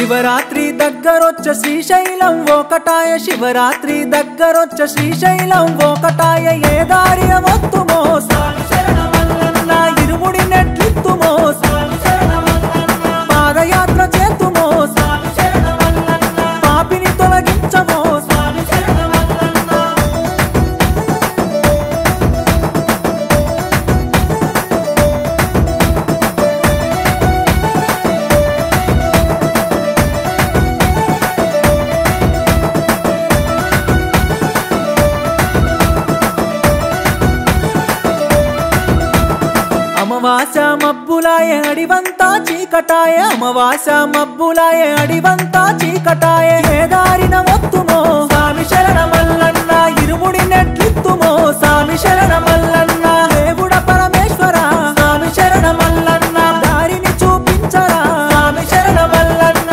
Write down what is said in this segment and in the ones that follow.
శివరాత్రి దగ్గరొచ్చ శ్రీశైలం ఒకటాయ శివరాత్రి దగ్గరొచ్చ శ్రీశైలం ఒకటాయ ఏ దారి వత్తుమో స్వామి శరణమల్లన్న ఇరుముడి నెట్లిత్తుమో స్వామి శరణమల్లన్న పాదయాత్ర చేతుమో స్వామి శరణమల్లన్న పాపిని తొలగించమో స్వామి శరణమల్లన్న అమవాస మబ్బులాయ అడివంతా చీకటాయ అమవాస మబ్బులాయ అడివంతా చీకటాయ ఏ దారిన వత్తుమో స్వామి శరణమల్లన్న ఇరుముడి నెట్లిత్తుమో స్వామి శరణమల్లన్న దేవుడ పరమేశ్వర స్వామి శరణమల్లన్న దారిని చూపించరా స్వామి శరణమల్లన్న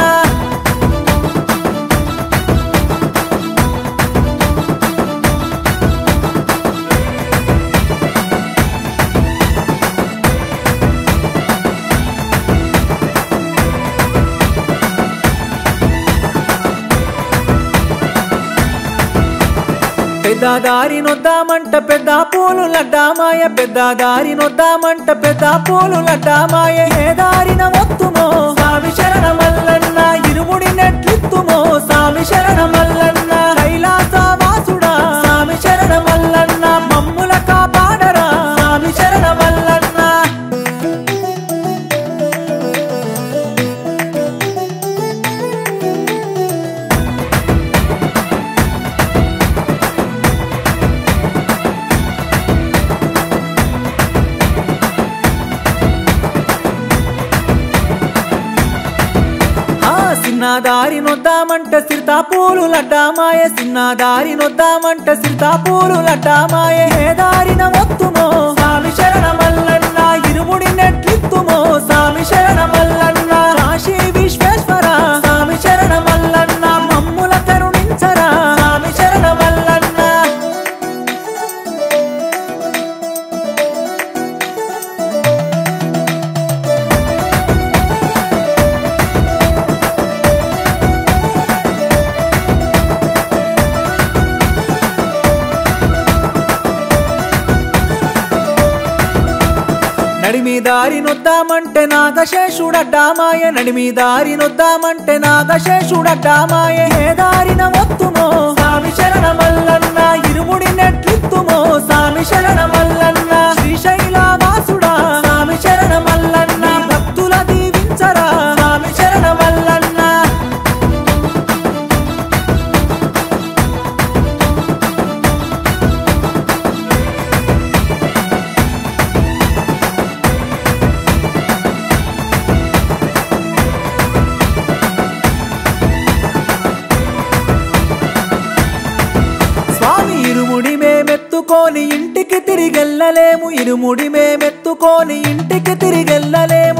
పెద్ద దారి నొద్దామంట పెద్ద పూలు లడ్డామాయ పెద్ద దారి నొద్దామంట పెద్ద పూలు లడ్డామాయ ఏ దారిన వత్తుమో స్వామి శరణమల్లన్న ఇరుముడి నెట్లిత్తుమో స్వామి శరణమల్లన్న కైలాస వాసుడా స్వామి శరణమల్లన్న మమ్ముల కాపాడరా స్వామి శరణమల్లన్న ఆ సిన్నదారి నొద్దామంట సిరితాపూలు లడ్డామాయ సిన్నదారి నొద్దామంట సిరితాపూలు లడ్డామాయ ఏ దారిన వత్తుమో స్వామి శరణమల్లన్న ఇరుముడి నెట్లిత్తుమో స్వామి శరణమల్లన్న కాశీ విశ్వేశ్వర స్వామి శరణమల్లన్న మమ్ముల కరుణించరా స్వామి శరణమల్లన్న నడిమి దారి నొద్దామంటే నాగశేషుడడ్డామాయ నడిమి దారి నొద్దామంటే నాగశేషుడడ్డామాయ ఏ దారిన వత్తుమో స్వామి శరణమల్లన్న ఇరుముడి నెట్లిత్తుమో స్వామి శరణమల్లన్న శ్రీశైల వాసుడా స్వామి శరణమల్లన్న భక్తుల దీవించరా స్వామి శరణమల్లన్న స్వామి ఇరుముడి మేమెత్తుకొని ఇంటికి తిరిగెళ్ళలేము ఇరుముడి మేమెత్తుకొని ఇంటికి తిరిగెళ్ళలేము